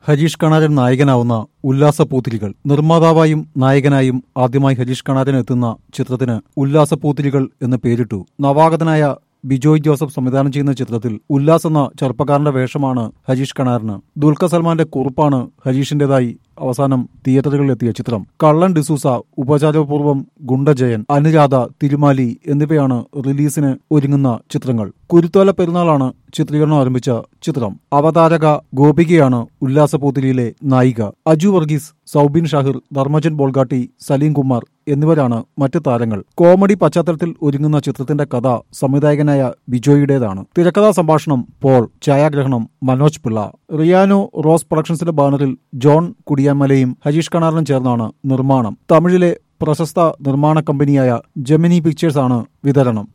ഹരീഷ് കണാരൻ നായകനാവുന്ന ഉല്ലാസപൂത്തിരികൾ നിർമ്മാതാവായും നായകനായും ആദ്യമായി ഹരീഷ് കണാരൻ എത്തുന്ന ചിത്രത്തിന് ഉല്ലാസപൂത്തിരികൾ എന്ന് പേരിട്ടു നവാഗതനായ ബിജോയ് ജോസഫ് സംവിധാനം ചെയ്യുന്ന ചിത്രത്തിൽ ഉല്ലാസ് എന്ന ചെറുപ്പക്കാരന്റെ വേഷമാണ് ഹരീഷ് കണാറിന് ദുൽഖർ സൽമാന്റെ കുറിപ്പാണ് ഹരീഷിന്റേതായി അവസാനം തിയേറ്ററുകളിലെത്തിയ ചിത്രം കള്ളൻ ഡിസൂസ ഉപചാരപൂർവ്വം ഗുണ്ടജയൻ അനുരാധ തിരുമാലി എന്നിവയാണ് റിലീസിന് ഒരുങ്ങുന്ന ചിത്രങ്ങൾ കുരുത്തോല പെരുന്നാളാണ് ചിത്രീകരണം ആരംഭിച്ച ചിത്രം അവതാരക ഗോപികയാണ് ഉല്ലാസപൂത്തിരിയിലെ നായിക അജു വർഗീസ് സൗബിൻ ഷാഹിർ ധർമ്മജൻ ബോൾഗാട്ടി സലീം കുമാർ എന്നിവരാണ് മറ്റ് താരങ്ങൾ കോമഡി പശ്ചാത്തലത്തിൽ ഒരുങ്ങുന്ന ചിത്രത്തിന്റെ കഥ സംവിധായകനായ ബിജോയുടേതാണ് തിരക്കഥാ സംഭാഷണം പോൾ ഛായാഗ്രഹണം മനോജ് പിള്ള റിയാനോ റോസ് പ്രൊഡക്ഷൻസിന്റെ ബാനറിൽ ജോൺ കുടിയാമലയും ഹരീഷ് കണാറിനും ചേർന്നാണ് നിർമ്മാണം തമിഴിലെ പ്രശസ്ത നിർമ്മാണ കമ്പനിയായ ജെമിനി പിക്ചേഴ്സ് ആണ് വിതരണം